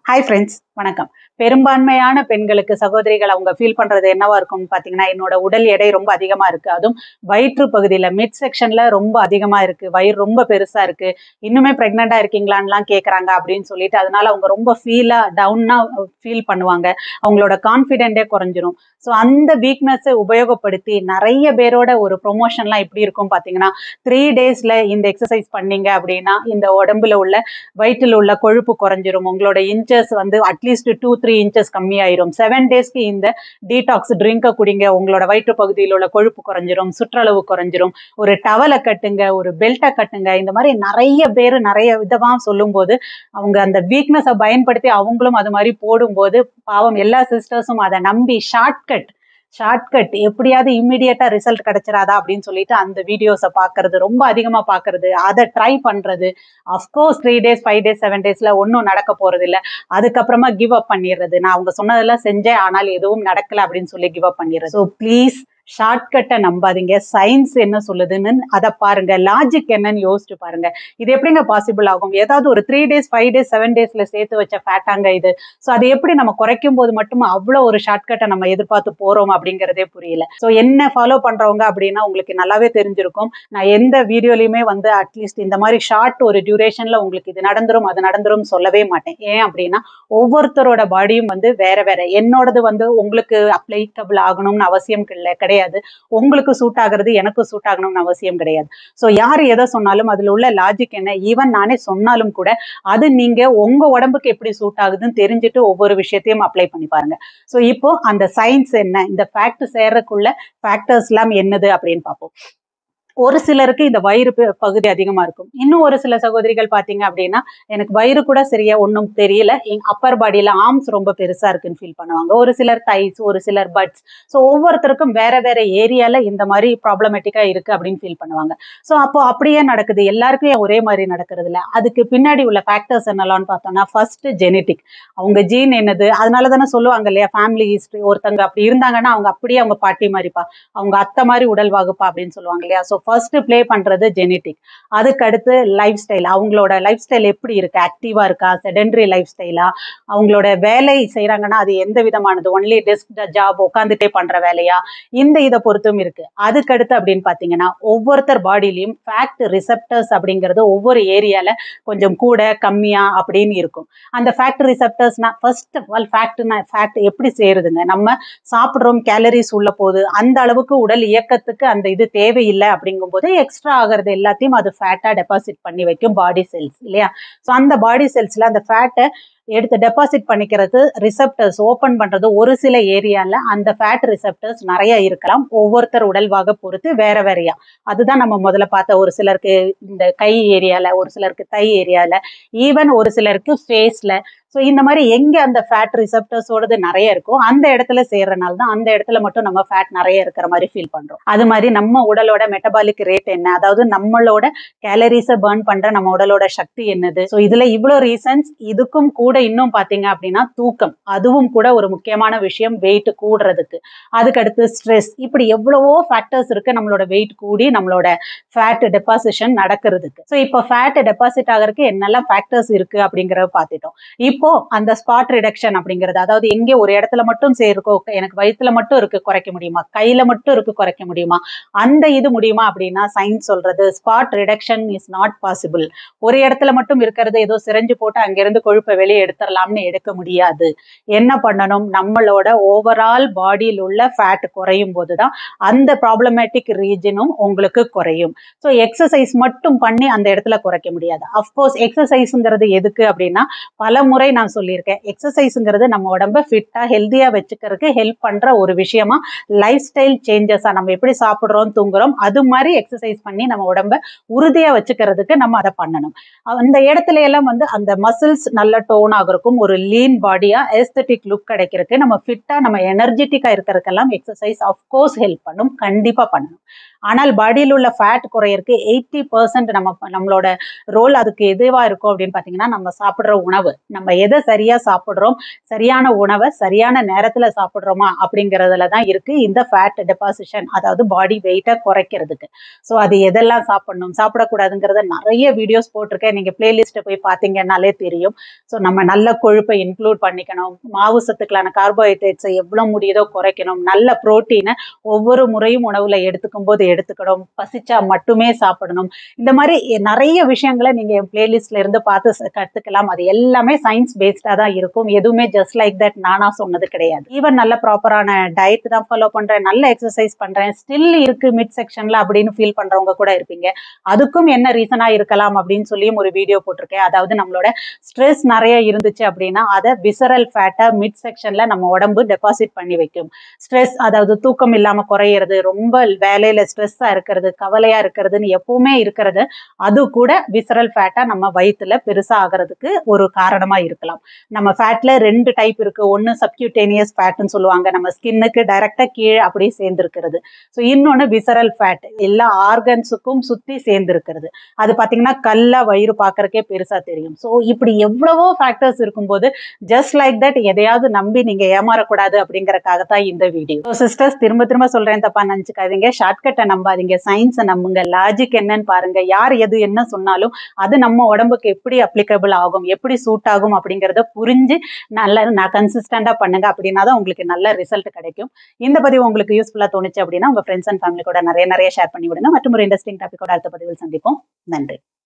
hi friends வணக்கம் பெரும்பான்மையான பெண்களுக்கு சகோதரிகள் அவங்க ஃபீல் பண்றது என்னவா இருக்கும்னு பாத்தீங்கன்னா என்னோட உடல் எடை ரொம்ப அதிகமா இருக்கு அதுவும் வயிற்று பகுதியில மிட் செக்ஷன்ல ரொம்ப அதிகமா இருக்கு வயிறு ரொம்ப பெருசா இருக்கு இன்னுமே பிரெக்னெண்டா இருக்கீங்களான்லாம் கேக்குறாங்க அப்படின்னு சொல்லிட்டு அதனால அவங்க ரொம்ப ஃபீலா டவுன்னா ஃபீல் பண்ணுவாங்க அவங்களோட கான்ஃபிடென்டே குறைஞ்சிரும் ஸோ அந்த வீக்னஸை உபயோகப்படுத்தி நிறைய பேரோட ஒரு ப்ரொமோஷன்லாம் எப்படி இருக்கும் பார்த்தீங்கன்னா த்ரீ டேஸ்ல இந்த எக்ஸசைஸ் பண்ணீங்க அப்படின்னா இந்த உடம்புல உள்ள வயிற்றில் உள்ள கொழுப்பு குறைஞ்சிரும் உங்களோட இன்ச்சஸ் வந்து அட்லீஸ்ட் டூ த்ரீ இன்ச்சஸ் கம்மியாயிரும் செவன் டேஸ்க்கு இந்த டீடாக்ஸ் ட்ரிங்கை குடிங்க உங்களோட வயிற்று பகுதியில் உள்ள கொழுப்பு குறைஞ்சிரும் சுற்றளவு குறைஞ்சிரும் ஒரு டவலை கட்டுங்க ஒரு பெல்ட்டை கட்டுங்க இந்த மாதிரி நிறைய பேர் நிறைய விதமாக சொல்லும்போது அவங்க அந்த வீக்னஸை பயன்படுத்தி அவங்களும் அது மாதிரி போடும்போது பாவம் எல்லா சிஸ்டர்ஸும் அதை நம்பி ஷார்ட்கட் ஷார்ட்கட் எப்படியாவது இம்மிடியட்டா ரிசல்ட் கிடைச்சிராதா அப்படின்னு சொல்லிட்டு அந்த வீடியோஸை பார்க்கறது ரொம்ப அதிகமா பார்க்கறது அதை ட்ரை பண்றது of course three days five days seven டேஸ்ல ஒன்றும் நடக்க போறது இல்லை அதுக்கப்புறமா கிவ் அப் பண்ணிடுறது நான் அவங்க சொன்னதெல்லாம் செஞ்சேன் ஆனால் எதுவும் நடக்கல அப்படின்னு சொல்லி கிவ் அப் பண்ணிடுறது ஸோ ப்ளீஸ் ஷார்ட்கட்டை நம்பாதீங்க சயின்ஸ் என்ன சொல்லுதுன்னு அதை பாருங்க லாஜிக் என்னன்னு யோசிச்சு பாருங்க இது எப்படிங்க பாசிபிள் ஆகும் ஏதாவது ஒரு three days five days seven டேஸ்ல சேர்த்து வச்ச ஃபேட்டாங்க இது ஸோ அது எப்படி நம்ம குறைக்கும் போது மட்டும் அவ்வளோ ஒரு ஷார்ட்கட்டை நம்ம எதிர்பார்த்து போறோம் அப்படிங்கிறதே புரியல ஸோ என்ன ஃபாலோ பண்றவங்க அப்படின்னா உங்களுக்கு நல்லாவே தெரிஞ்சிருக்கும் நான் எந்த வீடியோலையுமே வந்து அட்லீஸ்ட் இந்த மாதிரி ஷார்ட் ஒரு டியூரேஷன்ல உங்களுக்கு இது நடந்துரும் அது நடந்துரும் சொல்லவே மாட்டேன் ஏன் அப்படின்னா ஒவ்வொருத்தரோட பாடியும் வந்து வேற வேற என்னோடது வந்து உங்களுக்கு அப்ளைக்கபிள் ஆகணும்னு அவசியம் இல்லை கிடையாது உங்களுக்கு சூட் ஆகுறது எனக்கு சூட் ஆகணும்னு அவசியம் கிடையாது ஸோ யார் எதை சொன்னாலும் அதில் உள்ள லாஜிக் என்ன ஈவன் நானே சொன்னாலும் கூட அது நீங்க உங்க உடம்புக்கு எப்படி சூட் ஆகுதுன்னு தெரிஞ்சுட்டு ஒவ்வொரு விஷயத்தையும் அப்ளை பண்ணி பாருங்க ஸோ இப்போ அந்த சயின்ஸ் என்ன இந்த ஃபேக்ட் சேர்றதுக்குள்ள ஃபேக்டர்ஸ் எல்லாம் என்னது அப்படின்னு பார்ப்போம் ஒரு சிலருக்கு இந்த வயிறு ப- பகுதி அதிகமா இருக்கும் இன்னும் ஒரு சில சகோதரிகள் பாத்தீங்க அப்படின்னா எனக்கு வயிறு கூட சரியா ஒன்றும் தெரியல எங்க அப்பர் பாடியில ஆர்ம்ஸ் ரொம்ப பெருசா இருக்குன்னு ஃபீல் பண்ணுவாங்க ஒரு சிலர் தைஸ் ஒரு சிலர் பட்ஸ் ஸோ ஒவ்வொருத்தருக்கும் வேற வேற ஏரியால இந்த மாதிரி ப்ராப்ளமேட்டிக்கா இருக்கு அப்படின்னு ஃபீல் பண்ணுவாங்க ஸோ அப்போ அப்படியே நடக்குது எல்லாருக்கும் ஏன் ஒரே மாதிரி நடக்கிறது இல்ல அதுக்கு பின்னாடி உள்ள ஃபேக்டர்ஸ் என்னலாம்னு பார்த்தோம்னா ஃபர்ஸ்ட் ஜெனட்டிக் அவங்க ஜீன் என்னது அதனால தானே சொல்லுவாங்க இல்லையா ஃபேமிலி ஹிஸ்ட்ரி ஒருத்தங்க அப்படி இருந்தாங்கன்னா அவங்க அப்படியே அவங்க பாட்டி மாதிரிப்பா அவங்க அத்தை மாதிரி உடல் வகுப்பா அப்படின்னு சொல்லுவாங்க இல்லையா ஸோ ஃபர்ஸ்ட் ப்ளே பண்றது ஜெனட்டிக் அதுக்கு அடுத்து லைஃப் ஸ்டைல் அவங்களோட லைஃப் ஸ்டைல் எப்படி இருக்கு ஆக்டிவா இருக்கா செடென்ட்ரி லைஃப் ஸ்டைலா அவங்களோட வேலை செய்றாங்கன்னா அது எந்த விதமானது ஒன்லி டெஸ்க் ஜாப் உட்காந்துட்டே பண்ற வேலையா இந்த இதை பொறுத்தும் இருக்கு அதுக்கு அடுத்து அப்படின்னு பாத்தீங்கன்னா ஒவ்வொருத்தர் பாடியிலையும் ஃபேக்ட் ரிசெப்டர்ஸ் அப்படிங்கிறது ஒவ்வொரு ஏரியால கொஞ்சம் கூட கம்மியா அப்படின்னு இருக்கும் அந்த fact ரிசெப்டர்ஸ்னா first of all ஃபேக்ட்னா fact எப்படி சேருதுங்க நம்ம சாப்பிட்றோம் கேலரிஸ் உள்ள போது அந்த அளவுக்கு உடல் இயக்கத்துக்கு அந்த இது தேவையில்லை அப்படிங்கும்போது எக்ஸ்ட்ரா ஆகிறது எல்லாத்தையும் அது ஃபேட்டா டெபாசிட் பண்ணி வைக்கும் பாடி செல்ஸ் இல்லையா ஸோ அந்த பாடி செல்ஸ்ல அந்த ஃபேட்டை எடுத்து டெபாசிட் பண்ணிக்கிறது ரிசெப்டர்ஸ் ஓப்பன் பண்றது ஒரு சில ஏரியால அந்த ஃபேட் ரிசெப்டர்ஸ் நிறைய இருக்கலாம் ஒவ்வொருத்தர் உடல்வாக பொறுத்து வேற வேறையா அதுதான் நம்ம முதல்ல பார்த்த ஒரு சிலருக்கு இந்த கை ஏரியால ஒரு சிலருக்கு தை ஏரியால ஈவன் ஒரு சிலருக்கு ஃபேஸ்ல ஸோ இந்த மாதிரி எங்க அந்த ஃபேட் ரிசெப்டர்ஸோடது நிறைய இருக்கோ அந்த இடத்துல சேர்றனால தான் அந்த இடத்துல மட்டும் நம்ம ஃபேட் நிறைய இருக்கிற மாதிரி ஃபீல் பண்றோம் அது மாதிரி நம்ம உடலோட மெட்டபாலிக் ரேட் என்ன அதாவது நம்மளோட கேலரிஸை பர்ன் பண்ற நம்ம உடலோட சக்தி என்னது ஸோ இதுல இவ்வளோ ரீசன்ஸ் இதுக்கும் கூட இன்னும் பாத்தீங்க அப்படின்னா தூக்கம் அதுவும் கூட ஒரு முக்கியமான விஷயம் வெயிட் கூடுறதுக்கு அதுக்கு அடுத்து ஸ்ட்ரெஸ் இப்படி எவ்வளவோ ஃபேக்டர்ஸ் இருக்கு நம்மளோட வெயிட் கூடி நம்மளோட ஃபேட் டெபாசிஷன் நடக்கிறதுக்கு ஸோ இப்போ ஃபேட் டெபாசிட் ஆகிறதுக்கு என்னெல்லாம் ஃபேக்டர்ஸ் இருக்கு அப்படிங்கறத பார்த்துட்டோம் இப்போ அந்த ஸ்பாட் ரிடக்ஷன் அப்படிங்கிறது அதாவது எங்கே ஒரு இடத்துல மட்டும் சேர்க்கோ எனக்கு வயிற்றுல மட்டும் இருக்கு குறைக்க முடியுமா கையில மட்டும் இருக்கு குறைக்க முடியுமா அந்த இது முடியுமா அப்படின்னா சயின்ஸ் சொல்றது spot reduction is not possible ஒரு இடத்துல மட்டும் இருக்கிறது ஏதோ சிரஞ்சு போட்டு அங்கிருந்து கொழுப்பை வெளியே எடுத்துடலாம்னு எடுக்க முடியாது என்ன பண்ணணும் நம்மளோட ஓவரால் பாடியில் உள்ள ஃபேட் குறையும் போதுதான் அந்த ப்ராப்ளமேட்டிக் ரீஜனும் உங்களுக்கு குறையும் ஸோ எக்ஸசைஸ் மட்டும் பண்ணி அந்த இடத்துல குறைக்க முடியாது அஃப்கோர்ஸ் எக்ஸசைஸுங்கிறது எதுக்கு அப்படின்னா பல முறை நான் சொல்லியிருக்கேன் எக்ஸசைஸுங்கிறது நம்ம உடம்ப ஃபிட்டா ஹெல்த்தியா வச்சுக்கிறதுக்கு ஹெல்ப் பண்ற ஒரு விஷயமா லைஃப் ஸ்டைல் சேஞ்சஸா நம்ம எப்படி சாப்பிடுறோம் தூங்குறோம் அது மாதிரி எக்ஸசைஸ் பண்ணி நம்ம உடம்ப உறுதியா வச்சுக்கிறதுக்கு நம்ம அதை பண்ணணும் அந்த இடத்துல எல்லாம் வந்து அந்த மசில்ஸ் நல்ல டோன் ஆகிறதுக்கும் ஒரு லீன் பாடியா எஸ்தட்டிக் லுக் கிடைக்கிறதுக்கு நம்ம ஃபிட்டா நம்ம எனர்ஜெட்டிக்கா இருக்கிறதுக்கெல்லாம் எக்ஸசைஸ் அஃப்கோர்ஸ் ஹெல்ப் பண்ணும் கண்டிப்பா பண்ணணும் ஆனால் பாடியில் உள்ள ஃபேட் குறையறதுக்கு எயிட்டி பர்சன்ட் நம்ம நம்மளோட ரோல் அதுக்கு எதுவா இருக்கும் அப்படின்னு பார்த்தீங்கன்னா நம்ம சாப்பிட்ற உணவு நம்ம எதை சரியா சாப்பிட்றோம் சரியான உணவை சரியான நேரத்துல சாப்பிட்றோமா அப்படிங்கிறதுல தான் இருக்கு இந்த ஃபேட் டெபாசிஷன் அதாவது பாடி வெயிட்டை குறைக்கிறதுக்கு ஸோ அது எதெல்லாம் சாப்பிடணும் சாப்பிடக்கூடாதுங்கிறத நிறைய வீடியோஸ் போட்டிருக்கேன் நீங்க பிளேலிஸ்ட்டை போய் பார்த்தீங்கன்னாலே தெரியும் ஸோ நம்ம நல்ல கொழுப்பை இன்க்ளூட் பண்ணிக்கணும் மாவு சத்துக்களான கார்போஹைட்ரேட்ஸை எவ்வளோ முடியுதோ குறைக்கணும் நல்ல புரோட்டீனை ஒவ்வொரு முறையும் உணவுல எடுத்துக்கும் போது எடுத்துக்கணும் பசிச்சா மட்டுமே சாப்பிடணும் இந்த மாதிரி நிறைய விஷயங்களை நீங்க என் பிளேலிஸ்ட்ல இருந்து பார்த்து ச- கத்துக்கலாம் அது எல்லாமே சயின்ஸ் பேஸ்டா தான் இருக்கும் எதுவுமே ஜஸ்ட் லைக் தட் நானா சொன்னது கிடையாது ஈவன் நல்ல ப்ராப்பரான டயட் தான் ஃபாலோ பண்றேன் நல்ல எக்ஸசைஸ் பண்றேன் ஸ்டில் இருக்கு மிட் செக்ஷன்ல அப்படின்னு ஃபீல் பண்றவங்க கூட இருப்பீங்க அதுக்கும் என்ன ரீசனா இருக்கலாம் அப்படின்னு சொல்லியும் ஒரு வீடியோ போட்டிருக்கேன் அதாவது நம்மளோட ஸ்ட்ரெஸ் நிறைய இருந்துச்சு அப்படின்னா அதை விசரல் ஃபேட்டை மிட் செக்ஷன்ல நம்ம உடம்பு டெபாசிட் பண்ணி வைக்கும் ஸ்ட்ரெஸ் அதாவது தூக்கம் இல்லாம குறையிறது ரொம்ப வேலையில ஸ்ட்ரெஸ்ஸா இருக்கிறது கவலையா இருக்கிறதுன்னு எப்பவுமே இருக்கிறது அது கூட விசரல் ஃபேட்டா நம்ம வயிற்றுல பெருசா ஆகிறதுக்கு ஒரு காரணமா இருக்கலாம் நம்ம ஃபேட்ல ரெண்டு டைப் இருக்கு ஒன்னு சப்கியூட்டேனியஸ் ஃபேட்னு சொல்லுவாங்க நம்ம ஸ்கின்னுக்கு டைரக்டா கீழே அப்படியே சேர்ந்துருக்கிறது ஸோ இன்னொன்னு விசரல் ஃபேட் எல்லா ஆர்கன்ஸுக்கும் சுத்தி சேர்ந்துருக்கிறது அது பாத்தீங்கன்னா கல்லா வயிறு பார்க்கறக்கே பெருசா தெரியும் ஸோ இப்படி எவ்வளவோ ஃபேக்டர்ஸ் இருக்கும்போது ஜஸ்ட் லைக் தட் எதையாவது நம்பி நீங்க ஏமாறக்கூடாது அப்படிங்கறக்காக தான் இந்த வீடியோ ஸோ சிஸ்டர்ஸ் திரும்ப திரும்ப சொல்றேன் தப்பா நினைச்சுக்காதீங்க ஷார்ட்கட்டை நம்பாதீங்க சயின்ஸை நம்புங்க லாஜிக் என்னன்னு பாருங்க யார் எது என்ன சொன்னாலும் அது நம்ம உடம்புக்கு எப்படி அப்ளிகபிள் ஆகும் எப்படி சூட் ஆகும் அப்படிங்கறத புரிஞ்சு நல்ல நான் கன்சிஸ்டண்டா பண்ணுங்க அப்படின்னா தான் உங்களுக்கு நல்ல ரிசல்ட் கிடைக்கும் இந்த பதிவு உங்களுக்கு யூஸ்ஃபுல்லா தோணுச்சு அப்படின்னா உங்க ஃப்ரெண்ட்ஸ் அண்ட் ஃபேமிலி கூட நிறைய நிறைய ஷேர் பண்ணி விடுங்க மற்றும் ஒரு இன்ட்ரெஸ்டிங் டாபிக்கோட அடுத்த பதிவில் சந்திப்போம் நன்றி